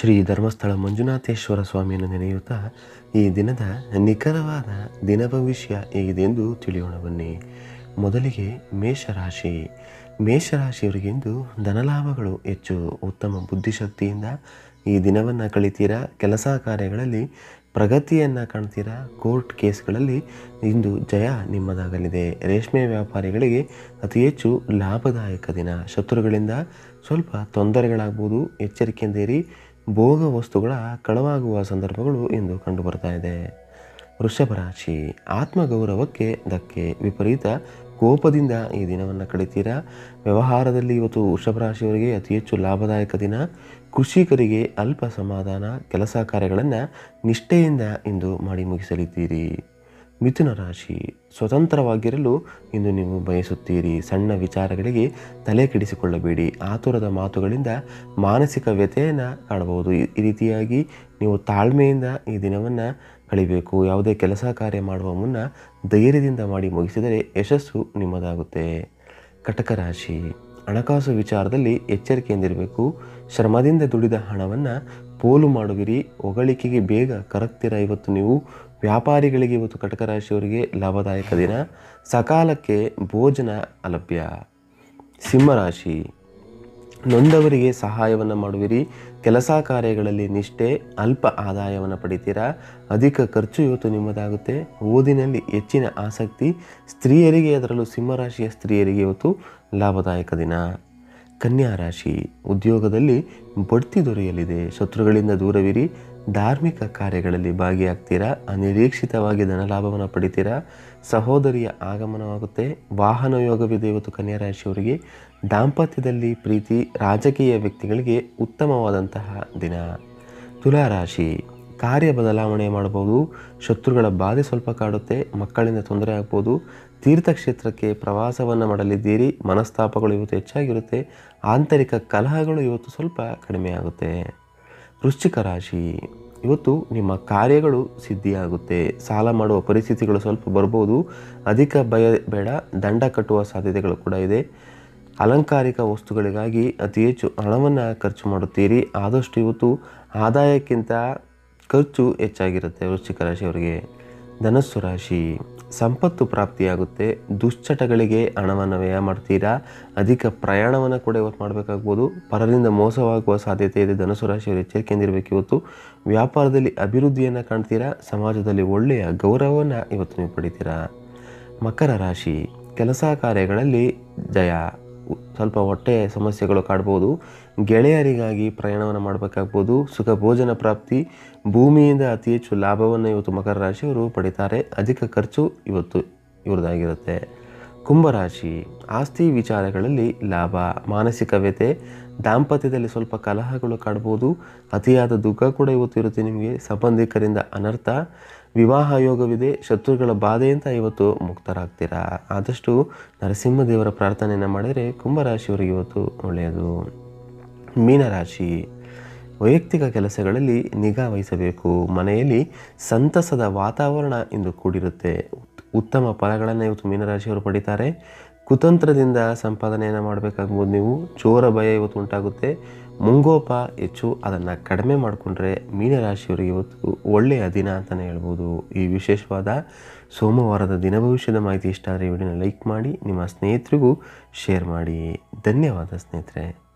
ಶ್ರೀ ಧರ್ಮಸ್ಥಳ ಮಂಜುನಾಥೇಶ್ವರ ಸ್ವಾಮಿಯನ್ನು ನೆನೆಯುತ್ತಾ ಈ ದಿನದ ನಿಖರವಾದ ದಿನ ಭವಿಷ್ಯ ಹೇಗಿದೆ ಎಂದು ತಿಳಿಯೋಣ ಬನ್ನಿ ಮೊದಲಿಗೆ ಮೇಷರಾಶಿ ಮೇಷರಾಶಿಯವರಿಗೆಂದು ಧನಲಾಭಗಳು ಹೆಚ್ಚು ಉತ್ತಮ ಬುದ್ಧಿಶಕ್ತಿಯಿಂದ ಈ ದಿನವನ್ನು ಕಳಿತೀರಾ ಕೆಲಸ ಕಾರ್ಯಗಳಲ್ಲಿ ಪ್ರಗತಿಯನ್ನು ಕಾಣ್ತೀರಾ ಕೋರ್ಟ್ ಕೇಸ್ಗಳಲ್ಲಿ ಇಂದು ಜಯ ನಿಮ್ಮದಾಗಲಿದೆ ರೇಷ್ಮೆ ವ್ಯಾಪಾರಿಗಳಿಗೆ ಅತಿ ಹೆಚ್ಚು ಲಾಭದಾಯಕ ದಿನ ಶತ್ರುಗಳಿಂದ ಸ್ವಲ್ಪ ತೊಂದರೆಗಳಾಗ್ಬೋದು ಎಚ್ಚರಿಕೆಯಿಂದ ಇರಿ ಭೋಗ ವಸ್ತುಗಳ ಕಳವಾಗುವ ಸಂದರ್ಭಗಳು ಇಂದು ಕಂಡುಬರ್ತಾ ಇದೆ ವೃಷಭ ರಾಶಿ ಆತ್ಮಗೌರವಕ್ಕೆ ಧಕ್ಕೆ ವಿಪರೀತ ಕೋಪದಿಂದ ಈ ದಿನವನ್ನು ಕಳಿತೀರಾ ವ್ಯವಹಾರದಲ್ಲಿ ಇವತ್ತು ವೃಷಭ ರಾಶಿಯವರಿಗೆ ಅತಿ ಹೆಚ್ಚು ಲಾಭದಾಯಕ ದಿನ ಕೃಷಿಕರಿಗೆ ಅಲ್ಪ ಸಮಾಧಾನ ಕೆಲಸ ಕಾರ್ಯಗಳನ್ನು ನಿಷ್ಠೆಯಿಂದ ಇಂದು ಮಾಡಿ ಮುಗಿಸಲಿದ್ದೀರಿ ಮಿಥುನ ರಾಶಿ ಸ್ವತಂತ್ರವಾಗಿರಲು ಇಂದು ನೀವು ಬಯಸುತ್ತೀರಿ ಸಣ್ಣ ವಿಚಾರಗಳಿಗೆ ತಲೆ ಕೆಡಿಸಿಕೊಳ್ಳಬೇಡಿ ಆತುರದ ಮಾತುಗಳಿಂದ ಮಾನಸಿಕ ವ್ಯಥೆಯನ್ನು ಕಾಣಬಹುದು ಈ ಈ ರೀತಿಯಾಗಿ ನೀವು ತಾಳ್ಮೆಯಿಂದ ಈ ದಿನವನ್ನು ಕಳಿಬೇಕು ಯಾವುದೇ ಕೆಲಸ ಕಾರ್ಯ ಮಾಡುವ ಮುನ್ನ ಧೈರ್ಯದಿಂದ ಮಾಡಿ ಮುಗಿಸಿದರೆ ಯಶಸ್ಸು ನಿಮ್ಮದಾಗುತ್ತೆ ಕಟಕ ರಾಶಿ ಹಣಕಾಸು ವಿಚಾರದಲ್ಲಿ ಎಚ್ಚರಿಕೆಯಿಂದಿರಬೇಕು ಶ್ರಮದಿಂದ ದುಡಿದ ಹಣವನ್ನು ಪೋಲು ಮಾಡುವಿರಿ ಹೊಗಳಿಕೆಗೆ ಬೇಗ ಕರಗ್ತೀರ ಇವತ್ತು ನೀವು ವ್ಯಾಪಾರಿಗಳಿಗೆ ಇವತ್ತು ಕಟಕ ರಾಶಿಯವರಿಗೆ ಲಾಭದಾಯಕ ದಿನ ಸಕಾಲಕ್ಕೆ ಭೋಜನ ಅಲಭ್ಯ ಸಿಂಹರಾಶಿ ನೊಂದವರಿಗೆ ಸಹಾಯವನ್ನು ಮಾಡುವಿರಿ ಕೆಲಸ ಕಾರ್ಯಗಳಲ್ಲಿ ನಿಷ್ಠೆ ಅಲ್ಪ ಆದಾಯವನ್ನು ಪಡಿತೀರಾ ಅಧಿಕ ಖರ್ಚು ಇವತ್ತು ನಿಮ್ಮದಾಗುತ್ತೆ ಓದಿನಲ್ಲಿ ಹೆಚ್ಚಿನ ಆಸಕ್ತಿ ಸ್ತ್ರೀಯರಿಗೆ ಅದರಲ್ಲೂ ಸಿಂಹರಾಶಿಯ ಸ್ತ್ರೀಯರಿಗೆ ಇವತ್ತು ಲಾಭದಾಯಕ ದಿನ ಕನ್ಯಾ ರಾಶಿ ಉದ್ಯೋಗದಲ್ಲಿ ಬಡ್ತಿ ದೊರೆಯಲಿದೆ ಶತ್ರುಗಳಿಂದ ದೂರವಿರಿ ಧಾರ್ಮಿಕ ಕಾರ್ಯಗಳಲ್ಲಿ ಭಾಗಿಯಾಗ್ತೀರಾ ಅನಿರೀಕ್ಷಿತವಾಗಿ ಧನಲಾಭವನ್ನು ಪಡಿತೀರಾ ಸಹೋದರಿಯ ಆಗಮನವಾಗುತ್ತೆ ವಾಹನ ಯೋಗವಿದೆ ಇವತ್ತು ಕನ್ಯಾ ರಾಶಿಯವರಿಗೆ ದಾಂಪತ್ಯದಲ್ಲಿ ಪ್ರೀತಿ ರಾಜಕೀಯ ವ್ಯಕ್ತಿಗಳಿಗೆ ಉತ್ತಮವಾದಂತಹ ದಿನ ತುಲಾರಾಶಿ ಕಾರ್ಯ ಬದಲಾವಣೆ ಮಾಡಬಹುದು ಶತ್ರುಗಳ ಬಾಧೆ ಸ್ವಲ್ಪ ಕಾಡುತ್ತೆ ಮಕ್ಕಳಿಂದ ತೊಂದರೆ ಆಗ್ಬೋದು ತೀರ್ಥಕ್ಷೇತ್ರಕ್ಕೆ ಪ್ರವಾಸವನ್ನು ಮಾಡಲಿದ್ದೀರಿ ಮನಸ್ತಾಪಗಳು ಇವತ್ತು ಹೆಚ್ಚಾಗಿರುತ್ತೆ ಆಂತರಿಕ ಕಲಹಗಳು ಇವತ್ತು ಸ್ವಲ್ಪ ಕಡಿಮೆ ಆಗುತ್ತೆ ವೃಶ್ಚಿಕ ರಾಶಿ ಇವತ್ತು ನಿಮ್ಮ ಕಾರ್ಯಗಳು ಸಿದ್ಧಿಯಾಗುತ್ತೆ ಸಾಲ ಮಾಡುವ ಪರಿಸ್ಥಿತಿಗಳು ಸ್ವಲ್ಪ ಬರ್ಬೋದು ಅಧಿಕ ಭಯ ಬೇಡ ದಂಡ ಕಟ್ಟುವ ಸಾಧ್ಯತೆಗಳು ಕೂಡ ಇದೆ ಅಲಂಕಾರಿಕ ವಸ್ತುಗಳಿಗಾಗಿ ಅತಿ ಹೆಚ್ಚು ಹಣವನ್ನು ಖರ್ಚು ಮಾಡುತ್ತೀರಿ ಆದಷ್ಟು ಇವತ್ತು ಆದಾಯಕ್ಕಿಂತ ಖರ್ಚು ಹೆಚ್ಚಾಗಿರುತ್ತೆ ವೃಶ್ಚಿಕ ರಾಶಿಯವರಿಗೆ ಧನಸ್ಸು ರಾಶಿ ಸಂಪತ್ತು ಪ್ರಾಪ್ತಿಯಾಗುತ್ತೆ ದುಶ್ಚಟಗಳಿಗೆ ಹಣವನ್ನು ವ್ಯಯ ಮಾಡ್ತೀರಾ ಅಧಿಕ ಪ್ರಯಾಣವನ್ನು ಕೂಡ ಇವತ್ತು ಮಾಡಬೇಕಾಗ್ಬೋದು ಪರರಿಂದ ಮೋಸವಾಗುವ ಸಾಧ್ಯತೆ ಇದೆ ಧನುಸು ರಾಶಿಯವರು ಎಚ್ಚರಿಕೆಯಿಂದಿರಬೇಕು ಇವತ್ತು ವ್ಯಾಪಾರದಲ್ಲಿ ಅಭಿವೃದ್ಧಿಯನ್ನು ಕಾಣ್ತೀರಾ ಸಮಾಜದಲ್ಲಿ ಒಳ್ಳೆಯ ಗೌರವವನ್ನು ಇವತ್ತು ನೀವು ಪಡಿತೀರಾ ಮಕರ ರಾಶಿ ಕೆಲಸ ಕಾರ್ಯಗಳಲ್ಲಿ ಜಯ ಸ್ವಲ್ಪ ಹೊಟ್ಟೆ ಸಮಸ್ಯೆಗಳು ಕಾಡ್ಬೋದು ಗೆಳೆಯರಿಗಾಗಿ ಪ್ರಯಾಣವನ್ನು ಮಾಡಬೇಕಾಗ್ಬೋದು ಸುಖ ಭೋಜನ ಪ್ರಾಪ್ತಿ ಭೂಮಿಯಿಂದ ಅತಿ ಹೆಚ್ಚು ಲಾಭವನ್ನು ಇವತ್ತು ಮಕರ ರಾಶಿಯವರು ಪಡಿತಾರೆ ಅಧಿಕ ಖರ್ಚು ಇವತ್ತು ಇವ್ರದ್ದಾಗಿರುತ್ತೆ ಕುಂಭರಾಶಿ ಆಸ್ತಿ ವಿಚಾರಗಳಲ್ಲಿ ಲಾಭ ಮಾನಸಿಕ ವ್ಯತೆ ದಾಂಪತ್ಯದಲ್ಲಿ ಸ್ವಲ್ಪ ಕಲಹಗಳು ಕಾಡ್ಬೋದು ಅತಿಯಾದ ದುಃಖ ಕೂಡ ಇವತ್ತು ಇರುತ್ತೆ ನಿಮಗೆ ಸಂಬಂಧಿಕರಿಂದ ಅನರ್ಥ ವಿವಾಹ ಯೋಗವಿದೆ ಶತ್ರುಗಳ ಬಾಧೆಯಿಂದ ಇವತ್ತು ಮುಕ್ತರಾಗ್ತೀರಾ ಆದಷ್ಟು ನರಸಿಂಹದೇವರ ಪ್ರಾರ್ಥನೆಯನ್ನು ಮಾಡಿದರೆ ಕುಂಭರಾಶಿಯವರಿಗೆ ಇವತ್ತು ಒಳ್ಳೆಯದು ಮೀನರಾಶಿ ವೈಯಕ್ತಿಕ ಕೆಲಸಗಳಲ್ಲಿ ನಿಗಾ ವಹಿಸಬೇಕು ಮನೆಯಲ್ಲಿ ಸಂತಸದ ವಾತಾವರಣ ಇಂದು ಕೂಡಿರುತ್ತೆ ಉತ್ತಮ ಫಲಗಳನ್ನು ಇವತ್ತು ಮೀನರಾಶಿಯವರು ಪಡಿತಾರೆ ಕುತಂತ್ರದಿಂದ ಸಂಪಾದನೆಯನ್ನು ಮಾಡಬೇಕಾಗ್ಬೋದು ನೀವು ಚೋರ ಭಯ ಇವತ್ತು ಉಂಟಾಗುತ್ತೆ ಮುಂಗೋಪ ಹೆಚ್ಚು ಅದನ್ನು ಕಡಿಮೆ ಮಾಡಿಕೊಂಡ್ರೆ ಮೀನರಾಶಿಯವರಿಗೆ ಇವತ್ತು ಒಳ್ಳೆಯ ದಿನ ಅಂತಲೇ ಹೇಳ್ಬೋದು ಈ ವಿಶೇಷವಾದ ಸೋಮವಾರದ ದಿನ ಭವಿಷ್ಯದ ಮಾಹಿತಿ ಇಷ್ಟ ಆದರೆ ವಿಡಿಯೋನ ಲೈಕ್ ಮಾಡಿ ನಿಮ್ಮ ಸ್ನೇಹಿತರಿಗೂ ಶೇರ್ ಮಾಡಿ ಧನ್ಯವಾದ ಸ್ನೇಹಿತರೆ